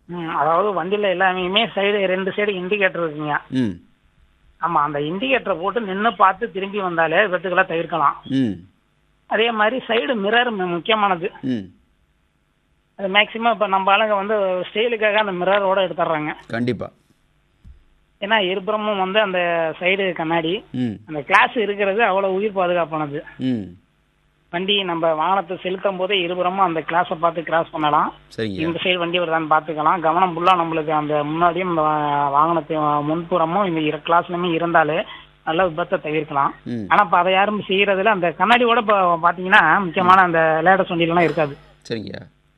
ம், அதாவது வண்டியில எல்லாமே சைடு ரெண்டு சைடு இண்டிகேட்டர் இருக்குங்க ம் ஆமா அந்த இண்டிகேட்டரை போட்டு நின்னு பார்த்து திரும்பி வந்தாலே விபத்துக்களை தவிர்க்கலாம் ம் அதே மாதிரி சைடு மிரர் முக்கியமானது ம் அது மேக்சிமம் இப்ப நம்ம ஆளுங்க வந்து ஸ்டைலுக்காக அந்த மிரரோட எடுத்துடுறாங்க கண்டிப்பாக ஏன்னா இருபுறமும் வந்து அந்த சைடு கண்ணாடி ம் அந்த கிளாஸ் இருக்கிறது அவ்வளவு உயிர் பாதுகாப்பானது ம் வண்டி நம்ம வாகனத்தை செலுத்தும் போதே இருபுறமும் அந்த கிளாஸை பார்த்து கிராஸ் பண்ணலாம் சரிங்க இந்த சைடு வண்டி வருதான்னு பார்த்துக்கலாம் கவனம் ஃபுல்லா நம்மளுக்கு அந்த முன்னாடியும் இந்த வா- வாகனத்தை முன்புறமும் இந்த இரு கிளாஸ்லயுமே இருந்தாலே நல்ல விபத்தை தவிர்க்கலாம் ம் ஆனா இப்ப அதை யாரும் செய்யறதுல அந்த கண்ணாடியோட இப்ப பாத்தீங்கன்னா முக்கியமான அந்த லேடஸ் வண்டியிலாம் இருக்காது சரிங்க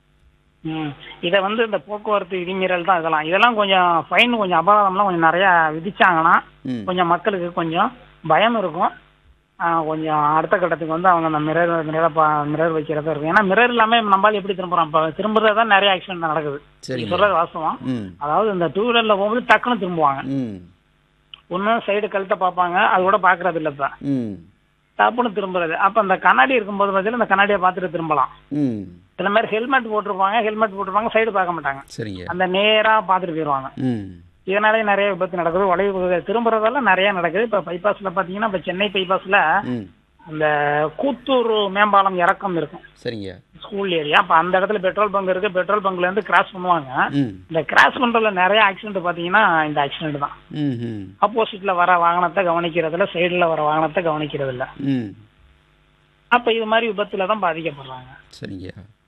ம் இதை வந்து இந்த போக்குவரத்து விதிமீறல் தான் இதெல்லாம் இதெல்லாம் கொஞ்சம் ஃபைன் கொஞ்சம் அபராதம்லாம் கொஞ்சம் நிறைய விதிச்சாங்கன்னா ம் கொஞ்சம் மக்களுக்கு கொஞ்சம் பயம் இருக்கும் ஆ, கொஞ்சம் அடுத்த கட்டத்துக்கு வந்து அவங்க அந்த மிரர் மிரர் மிரர் வைக்கிறதா இருக்கும் ஏன்னா மிரர் இல்லாம நம்மளால எப்படி திரும்புறோம் இப்போ திரும்புறது தான் நிறைய ஆக்சிடென்ட் நடக்குது நீங்க சரிங்க சொல்றது வாஸ்தவம் ம் அதாவது இந்த டூ வீலர்ல போகும்போது டக்குன்னு திரும்புவாங்க ம் ஒண்ணு சைடு கழுத்தை பார்ப்பாங்க அது கூட பாக்குறது இல்ல இப்ப ம் டப்புன்னு திரும்புறது அப்ப அந்த கண்ணாடி இருக்கும்போது பார்த்தீங்கன்னா இந்த கண்ணாடியை பார்த்துட்டு திரும்பலாம் ம் சில பேர் ஹெல்மெட் போட்டிருப்பாங்க ஹெல்மெட் போட்டிருப்பாங்க சைடு பார்க்க மாட்டாங்க சரிங்க அந்த நேரா பார்த்துட்டு போயிடுவாங்க ம் இதனாலே நிறைய விபத்து நடக்குது வளைவு திரும்புறதெல்லாம் நிறைய நடக்குது இப்ப பைபாஸ்ல பாத்தீங்கன்னா இப்ப சென்னை பைபாஸ்ல ம் அந்த கூத்தூர் மேம்பாலம் இறக்கம் இருக்கும் சரிங்க ஸ்கூல் ஏரியா அப்ப அந்த இடத்துல பெட்ரோல் பங்க் இருக்கு பெட்ரோல் பங்க்ல இருந்து கிராஸ் பண்ணுவாங்க ம் இந்த கிராஸ் பண்றதுல நிறைய ஆக்சிடென்ட் பாத்தீங்கன்னா இந்த ஆக்சிடென்ட் தான் ம் ம் ஆப்போசிட்ல வர வாகனத்தை கவனிக்கிறதுல சைடுல வர வாகனத்தை கவனிக்கிறது இல்ல ம் அப்ப இது மாதிரி விபத்துல தான் பாதிக்கப்படுறாங்க சரிங்க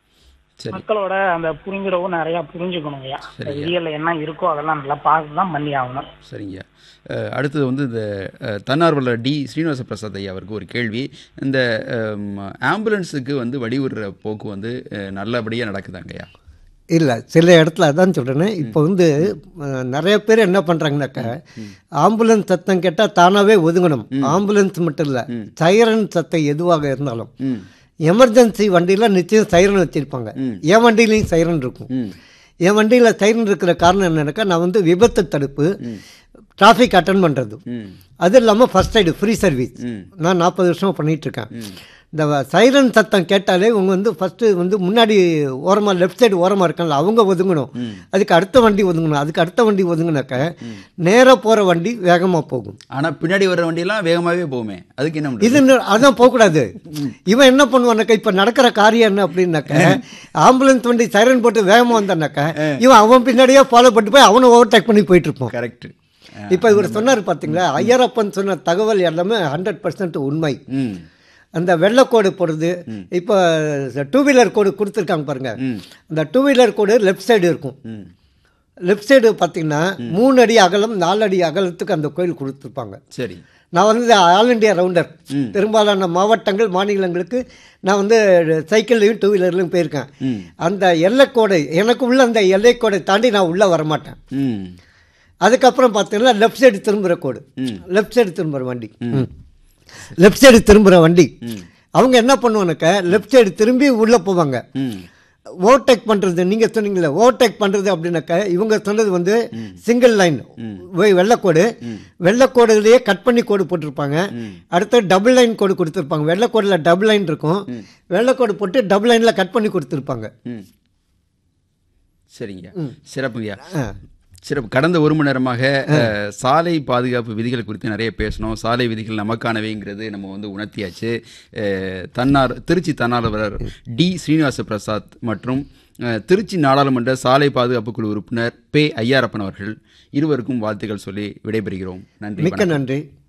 சரி மக்களோட அந்த புரிந்துறவும் நிறைய புரிஞ்சுக்கணும் ஐயா சரிங்க. விதிகள்ல என்ன இருக்கோ அதெல்லாம் நல்லா பார்த்து தான் பண்ணி ஆகணும் சரிங்க அஹ், அடுத்தது வந்து இந்த அஹ், தன்னார்வலர் டி ஸ்ரீனிவாச பிரசாத் ஐயா அவருக்கு ஒரு கேள்வி இந்த அம், ஆம்புலன்ஸுக்கு வந்து வழிவிடுற போக்கு வந்து அஹ், நல்லபடியா நடக்குதாங்கய்யா இல்லை சில இடத்துல அதான் சொல்கிறேன் இப்போ வந்து அஹ், நிறைய பேர் என்ன பண்ணுறாங்கனாக்கா ஆம்புலன்ஸ் சத்தம் கேட்டால் தானாகவே ஒதுங்கணும் ஆம்புலன்ஸ் மட்டும் இல்லை சைரன் சத்தம் எதுவாக இருந்தாலும் ம் எமர்ஜென்சி வண்டியில் நிச்சயம் சைரன் வச்சுருப்பாங்க என் வண்டியிலையும் சைரன் இருக்கும் ம் என் வண்டியில் சைரன் இருக்கிற காரணம் என்னன்னாக்கா நான் வந்து விபத்து தடுப்பு டிராஃபிக் அட்டன் பண்ணுறது ம் அது இல்லாமல் ஃபர்ஸ்ட் எய்டு ஃப்ரீ சர்வீஸ் ம். நான் நாற்பது வருஷமாக பண்ணிட்டு இருக்கேன் இந்த சைரன் சத்தம் கேட்டாலே இவங்க வந்து ஃபஸ்ட்டு வந்து முன்னாடி ஓரமாக லெஃப்ட் சைடு ஓரமாக இருக்காங்கல்ல அவங்க ஒதுங்கணும் அதுக்கு அடுத்த வண்டி ஒதுங்கணும் அதுக்கு அடுத்த வண்டி ஒதுங்கினாக்க நேராக போகிற வண்டி வேகமாக போகும் ஆனா பின்னாடி வர்ற வண்டியெல்லாம் வேகமாவே போகுமே அதுக்கு என்ன பண்றது? இது இன்னும் அதான் போகக்கூடாது இவன் என்ன பண்ணுவானாக்கா இப்போ நடக்கிற காரியம் என்ன அப்படின்னாக்க ஆம்புலன்ஸ் வண்டி சைரன் போட்டு வேகமாக வந்தானாக்கா இவன் அவன் பின்னாடியே ஃபாலோ பண்ணிட்டு போய் அவனை ஓவர்டேக் பண்ணி போயிட்டு இருப்பான் கரெக்ட் இப்போ இவர் சொன்னார் பார்த்தீங்களா ஐயரப்பன் சொன்ன தகவல் எல்லாமே ஹண்ட்ரட் பர்சன்ட் உண்மை ம் அந்த வெள்ளைக்கோடு போடுறது இப்போ டூ வீலர் கோடு கொடுத்துருக்காங்க பாருங்க அந்த டூ வீலர் கோடு லெஃப்ட் சைடு இருக்கும் ம் லெஃப்ட் சைடு பார்த்தீங்கன்னா மூணு அடி அகலம் நாலு அடி அகலத்துக்கு அந்த கோயில் கொடுத்துருப்பாங்க சரி நான் வந்து ஆல் இண்டியா ரவுண்டர் பெரும்பாலான மாவட்டங்கள் மாநிலங்களுக்கு நான் வந்து சைக்கிள்லையும் டூ வீலர்லையும் போயிருக்கேன் ம் அந்த எல்லைக்கோடு எனக்கு உள்ள அந்த எல்லைக்கோடை தாண்டி நான் உள்ளே வரமாட்டேன் ம் அதுக்கப்புறம் பார்த்தீங்கன்னா லெஃப்ட் சைடு திரும்புகிற கோடு லெஃப்ட் சைடு திரும்புகிற வண்டி லெஃப்ட் சைடு திரும்புகிற வண்டி அவங்க என்ன பண்ணுவானுக்க லெஃப்ட் சைடு திரும்பி உள்ளே போவாங்க ம் ஓவர்டேக் பண்ணுறது நீங்கள் சொன்னீங்களே ஓவர்டேக் பண்ணுறது அப்படின்னாக்க இவங்க சொன்னது வந்து சிங்கிள் லைன் வெள்ளைக்கோடு வெள்ளைக்கோடுலேயே கட் பண்ணி கோடு போட்டிருப்பாங்க அடுத்து டபுள் லைன் கோடு கொடுத்துருப்பாங்க வெள்ளைக்கோடில் டபுள் லைன் இருக்கும் வெள்ளைக்கோடு போட்டு டபுள் லைனில் கட் பண்ணி கொடுத்துருப்பாங்க ம் சரிங்க சிறப்புங்கய்யா ஆ. சிறப்பு கடந்த ஒரு மணி நேரமாக அஹ், சாலை பாதுகாப்பு விதிகள் குறித்து நிறைய பேசணும் சாலை விதிகள் நமக்கானவைங்கிறது நம்ம வந்து உணர்த்தியாச்சு அஹ், தன்னார் திருச்சி தன்னார்வலர் டி ஸ்ரீனிவாச பிரசாத் மற்றும் அஹ், திருச்சி நாடாளுமன்ற சாலை பாதுகாப்பு குழு உறுப்பினர் பே ஐயாரப்பன் அவர்கள் இருவருக்கும் வாழ்த்துக்கள் சொல்லி விடைபெறுகிறோம் நன்றி மிக்க நன்றி